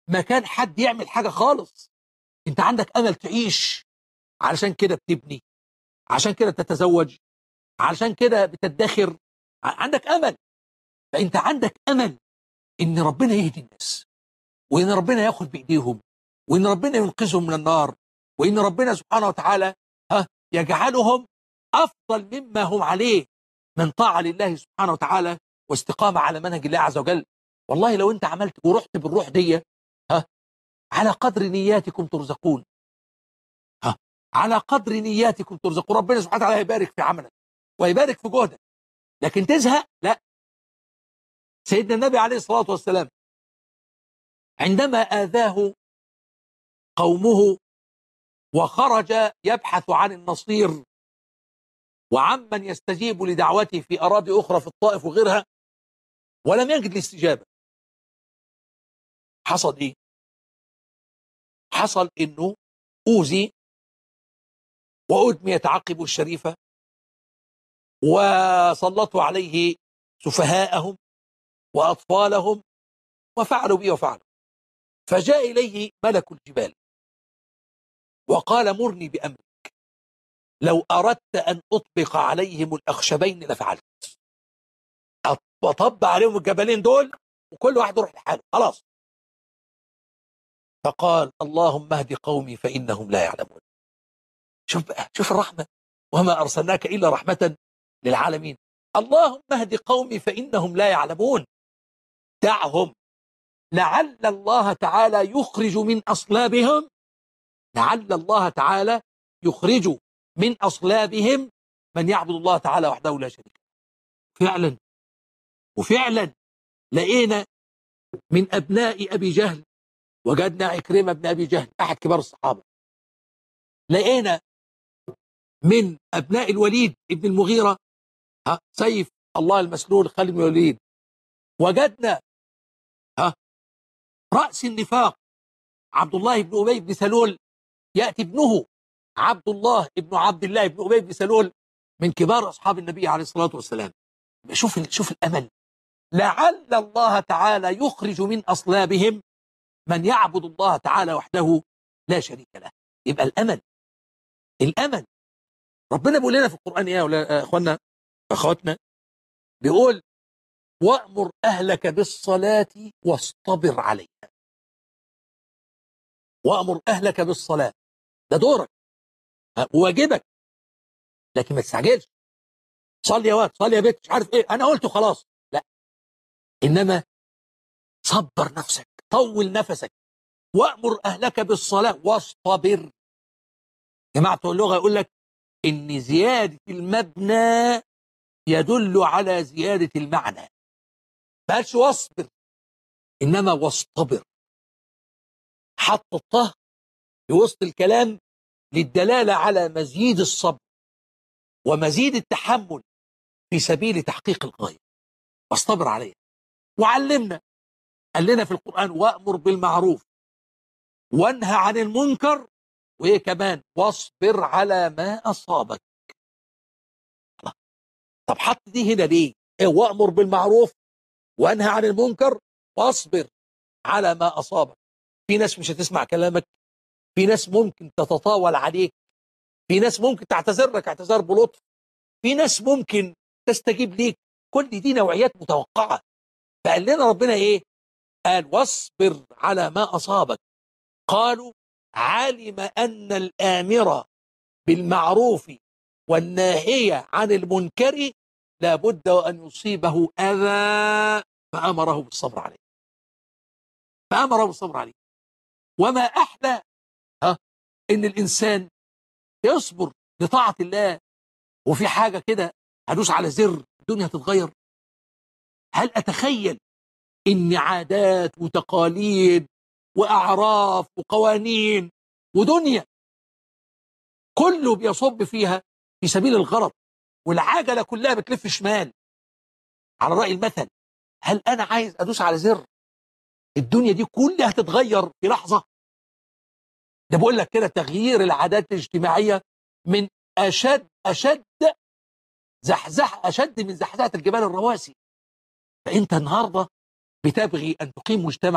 مكان حد يعمل حاجة خالص انت عندك امل تعيش علشان كده بتبني عشان كده بتتزوج علشان كده بتدخر عندك امل فانت عندك امل ان ربنا يهدي الناس وان ربنا ياخذ بايديهم وان ربنا ينقذهم من النار وان ربنا سبحانه وتعالى ها يجعلهم افضل مما هم عليه من طاعه لله سبحانه وتعالى واستقامه على منهج الله عز وجل والله لو انت عملت ورحت بالروح دي ها على قدر نياتكم ترزقون ها على قدر نياتكم ترزقون ربنا سبحانه وتعالى يبارك في عملك ويبارك في جهدك لكن تزهق لا سيدنا النبي عليه الصلاة والسلام عندما آذاه قومه وخرج يبحث عن النصير وعمن يستجيب لدعوته في أراضي أخرى في الطائف وغيرها ولم يجد الاستجابة حصل إيه؟ حصل إنه أوذي وأدميت عقبه الشريفة وسلطوا عليه سفهاءهم وأطفالهم وفعلوا به وفعلوا فجاء إليه ملك الجبال وقال مرني بأمرك لو أردت أن أطبق عليهم الأخشبين لفعلت وطب عليهم الجبلين دول وكل واحد يروح لحاله خلاص فقال اللهم اهد قومي فإنهم لا يعلمون شوف بقى شوف الرحمة وما أرسلناك إلا رحمة للعالمين اللهم اهد قومي فإنهم لا يعلمون دعهم لعل الله تعالى يخرج من أصلابهم لعل الله تعالى يخرج من أصلابهم من يعبد الله تعالى وحده لا شريك له فعلا وفعلا لقينا من أبناء أبي جهل وجدنا عكرمة بن أبي جهل أحد كبار الصحابة لقينا من أبناء الوليد ابن المغيرة ها سيف الله المسلول خالد بن الوليد وجدنا ها رأس النفاق عبد الله بن أبي بن سلول يأتي ابنه عبد الله ابن عبد الله بن أبي بن سلول من كبار أصحاب النبي عليه الصلاة والسلام شوف شوف الأمل لعل الله تعالى يخرج من أصلابهم من يعبد الله تعالى وحده لا شريك له يبقى الأمل الأمل ربنا بيقول لنا في القرآن يا أخوانا أخواتنا بيقول وأمر أهلك بالصلاة واصطبر عليها وأمر أهلك بالصلاة ده دورك واجبك لكن ما تستعجلش صلي يا واد صلي يا بنت مش عارف ايه انا قلته خلاص لا انما صبر نفسك طول نفسك وامر اهلك بالصلاه واصطبر جماعه اللغه يقول لك ان زياده المبنى يدل على زياده المعنى ما قالش واصبر انما واصطبر حط الطه في وسط الكلام للدلاله على مزيد الصبر ومزيد التحمل في سبيل تحقيق الغايه واصطبر عليها وعلمنا قال لنا في القران وامر بالمعروف وانهى عن المنكر وايه كمان واصبر على ما اصابك الله. طب حط دي هنا ليه إيه وامر بالمعروف وانهى عن المنكر واصبر على ما اصابك في ناس مش هتسمع كلامك في ناس ممكن تتطاول عليك في ناس ممكن تعتذر لك اعتذار بلطف في ناس ممكن تستجيب ليك كل دي نوعيات متوقعة فقال لنا ربنا ايه قال واصبر على ما أصابك قالوا علم أن الآمر بالمعروف والناهي عن المنكر لابد وأن يصيبه أذى فأمره بالصبر عليه فأمره بالصبر عليه وما أحلى ها إن الإنسان يصبر لطاعة الله وفي حاجة كده هدوس على زر الدنيا تتغير هل أتخيل إن عادات وتقاليد وأعراف وقوانين ودنيا كله بيصب فيها في سبيل الغرض والعجلة كلها بتلف شمال على رأي المثل هل أنا عايز أدوس على زر الدنيا دي كلها تتغير في لحظة ده بقول لك كده تغيير العادات الاجتماعية من أشد أشد زحزح أشد من زحزحة الجبال الرواسي فأنت النهاردة بتبغي أن تقيم مجتمع